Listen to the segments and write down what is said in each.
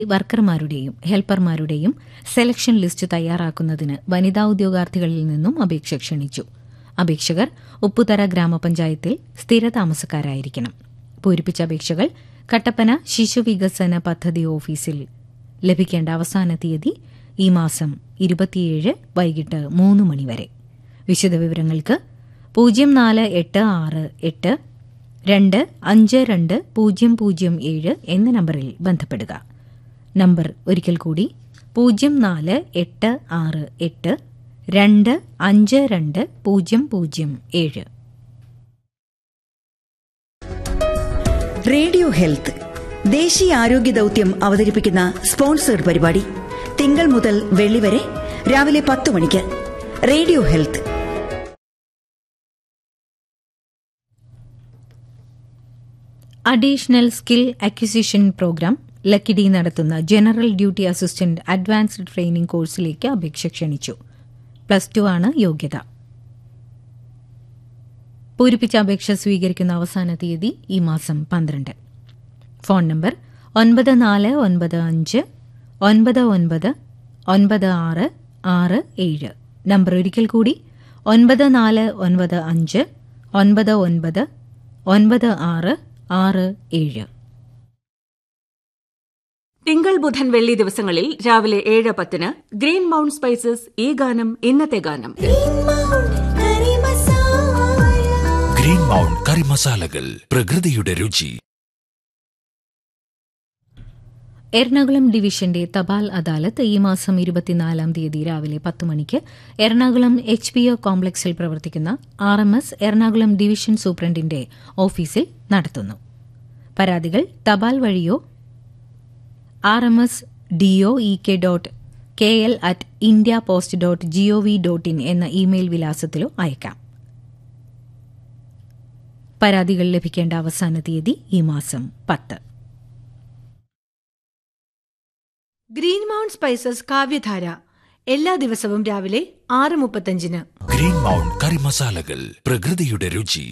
വർക്കർമാരുടെയും ഹെൽപ്പർമാരുടെയും selection list തയ്യാറാക്കുന്നതിന് വനിതാ ഉദ്യോഗാർത്ഥികളിൽ നിന്നും അപേക്ഷ ക്ഷണിച്ചു അപേക്ഷകർ ഉപ്പുതറ ഗ്രാമപഞ്ചായത്തിൽ സ്ഥിരതാമസക്കാരായിരിക്കണം പൂരിപ്പിച്ച അപേക്ഷകൾ കട്ടപ്പന ശിശുവികസന പദ്ധതി ഓഫീസിൽ ലഭിക്കേണ്ട അവസാന തീയതി ഈ മാസം ഇരുപത്തിയേഴ് വൈകിട്ട് മൂന്ന് മണിവരെ വിശദവിവരങ്ങൾക്ക് പൂജ്യം നാല് എട്ട് ആറ് എട്ട് രണ്ട് അഞ്ച് രണ്ട് പൂജ്യം പൂജ്യം ഏഴ് എന്ന നമ്പറിൽ ബന്ധപ്പെടുക നമ്പർ ഒരിക്കൽ കൂടി പൂജ്യം നാല് എട്ട് ആറ് എട്ട് രണ്ട് അഞ്ച് രണ്ട് പൂജ്യം പൂജ്യം ഏഴ് റേഡിയോ ഹെൽത്ത് ദേശീയ ആരോഗ്യ ദൌത്യം അവതരിപ്പിക്കുന്ന സ്പോൺസേഡ് പരിപാടി തിങ്കൾ മുതൽ വെള്ളി വരെ രാവിലെ പത്ത് മണിക്ക് radio health additional skill acquisition programme Lakkidi നടത്തുന്ന general duty assistant advanced training കോഴ്സിലേക്ക് അപേക്ഷ ക്ഷണിച്ചു പ്ലസ് ടു ആണ് യോഗ്യത പൂരിപ്പിച്ച അപേക്ഷ സ്വീകരിക്കുന്ന അവസാന തീയതി ഈ മാസം പന്ത്രണ്ട് ഫോൺ നമ്പർ ഒൻപത് നാല് ഒൻപത് അഞ്ച് ഒൻപത് ഒൻപത് ഒൻപത് ആറ് ആറ് ഏഴ് നമ്പർ ഒരിക്കൽ കൂടി ഒൻപത് നാല് ഒൻപത് അഞ്ച് ഒൻപത് ഒൻപത് ഒൻപത് ആറ് ആറ് ഏഴ് തിങ്കൾ ബുധൻ വെള്ളി ദിവസങ്ങളിൽ രാവിലെ ഏഴ് പത്തിന് ഗ്രീൻ മൗണ്ട് സ്പൈസസ് ഈ ഗാനം ഇന്നത്തെ ഗാനം ഗ്രീൻ മൗണ്ട് കറി മസാലകൾ പ്രകൃതിയുടെ രുചി എറണാകുളം ഡിവിഷന്റെ തപാൽ അദാലത്ത് ഈ മാസം ഇരുപത്തിനാലാം തീയതി രാവിലെ പത്ത് മണിക്ക് എറണാകുളം എച്ച് പി ഒ കോംപ്ലക്സിൽ പ്രവർത്തിക്കുന്ന R M S Ernakulam division സൂപ്രണ്ടിന്റെ ഓഫീസിൽ നടത്തുന്നു പരാതികൾ തപാൽ വഴിയോ R M S DO E K dot K L at India post dot GOV dot in എന്ന ഇമെയിൽ വിലാസത്തിലോ അയക്കാം പരാതികൾ ലഭിക്കേണ്ട അവസാന തീയതി ഈ മാസം പത്ത് ഗ്രീൻ മൗണ്ട് സ്പൈസസ് കാവ്യധാര എല്ലാ ദിവസവും രാവിലെ ആറ് മുപ്പത്തഞ്ചിന് ഗ്രീൻ മൗണ്ട് കറി മസാലകൾ പ്രകൃതിയുടെ രുചി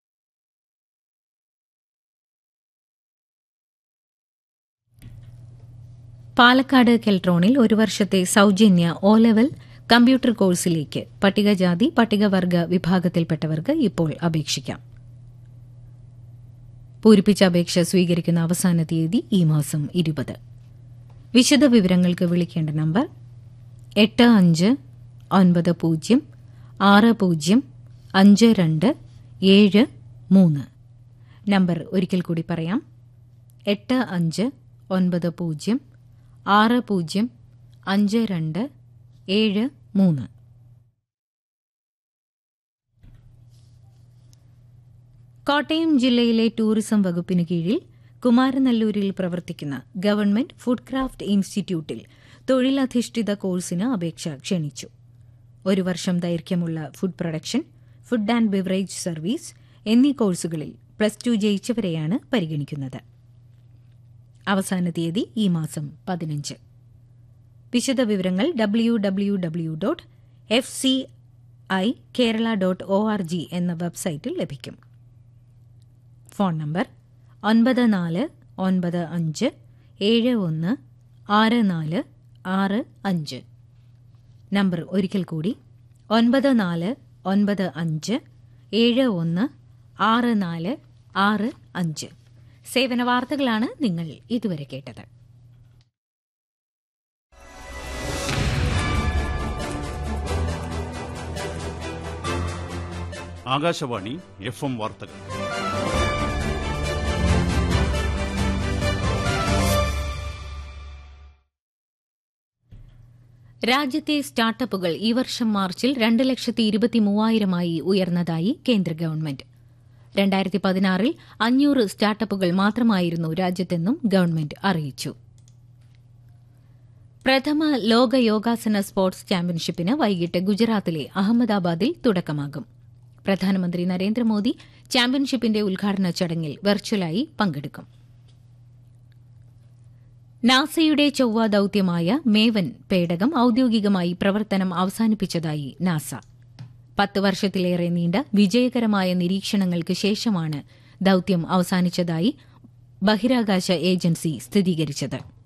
പാലക്കാട് കെൽട്രോണിൽ ഒരു വർഷത്തെ സൌജന്യ ഒ ലെവൽ കമ്പ്യൂട്ടർ കോഴ്സിലേക്ക് പട്ടികജാതി പട്ടികവർഗ വിഭാഗത്തിൽപ്പെട്ടവർക്ക് ഇപ്പോൾ അപേക്ഷിക്കാം പൂരിപ്പിച്ച അപേക്ഷ സ്വീകരിക്കുന്ന അവസാന തീയതി ഈ മാസം ഇരുപത് വിശദ വിവരങ്ങൾക്ക് വിളിക്കേണ്ട നമ്പർ എട്ട് അഞ്ച് ഒൻപത് പൂജ്യം ആറ് പൂജ്യം അഞ്ച് രണ്ട് ഏഴ് മൂന്ന് നമ്പർ ഒരിക്കൽ കൂടി പറയാം എട്ട് അഞ്ച് ഒൻപത് പൂജ്യം ആറ് പൂജ്യം അഞ്ച് രണ്ട് ഏഴ് മൂന്ന് കോട്ടയം ജില്ലയിലെ ടൂറിസം വകുപ്പിന് കീഴിൽ കുമാരനല്ലൂരിൽ പ്രവർത്തിക്കുന്ന ഗവൺമെന്റ് ഫുഡ് ക്രാഫ്റ്റ് ഇൻസ്റ്റിറ്റ്യൂട്ടിൽ തൊഴിലധിഷ്ഠിത കോഴ്സിന് അപേക്ഷ ക്ഷണിച്ചു ഒരു വർഷം ദൈർഘ്യമുള്ള food production food and beverage service എന്നീ കോഴ്സുകളിൽ പ്ലസ് ടു ജയിച്ചവരെയാണ് പരിഗണിക്കുന്നത് അവസാന തീയതി ഈ മാസം പതിനഞ്ച് വിശദവിവരങ്ങൾ W W W dot F C I Kerala dot O R G എന്ന വെബ്സൈറ്റിൽ ലഭിക്കും ഫോൺ നമ്പർ ഒൻപത് നാല് ഒൻപത് അഞ്ച് ഏഴ് ഒന്ന് ആറ് നാല് ആറ് അഞ്ച് നമ്പർ ഒരിക്കൽ കൂടി ഒൻപത് നാല് ഒൻപത് അഞ്ച് ഏഴ് ഒന്ന് ആറ് നാല് ആറ് അഞ്ച് സേവന വാർത്തകളാണ് നിങ്ങൾ ഇതുവരെ കേട്ടത് ആകാശവാണി എഫ് എം വാർത്തകൾ രാജ്യത്തെ സ്റ്റാർട്ടപ്പുകൾ ഈ വർഷം മാർച്ചിൽ രണ്ട് ലക്ഷത്തി ഇരുപത്തി മൂവായിരമായി ഉയർന്നതായി കേന്ദ്ര ഗവൺമെന്റ് രണ്ടായിരത്തി പതിനാറിൽ അഞ്ഞൂറ് സ്റ്റാർട്ടപ്പുകൾ മാത്രമായിരുന്നു രാജ്യത്തെന്നും ഗവൺമെന്റ് അറിയിച്ചു പ്രഥമ ലോക യോഗാസന സ്പോർട്സ് ചാമ്പ്യൻഷിപ്പിന് വൈകിട്ട് ഗുജറാത്തിലെ അഹമ്മദാബാദിൽ തുടക്കമാകും പ്രധാനമന്ത്രി നരേന്ദ്രമോദി ചാമ്പ്യൻഷിപ്പിന്റെ ഉദ്ഘാടന ചടങ്ങിൽ വെർച്വലായി പങ്കെടുക്കും നാസയുടെ ചൊവ്വ ദൌത്യമായ മേവൻ പേടകം ഔദ്യോഗികമായി പ്രവർത്തനം അവസാനിപ്പിച്ചതായി നാസ പത്ത് വർഷത്തിലേറെ നീണ്ട വിജയകരമായ നിരീക്ഷണങ്ങൾക്ക് ശേഷമാണ് ദൌത്യം അവസാനിച്ചതായി ബഹിരാകാശ ഏജൻസി സ്ഥിരീകരിച്ചത്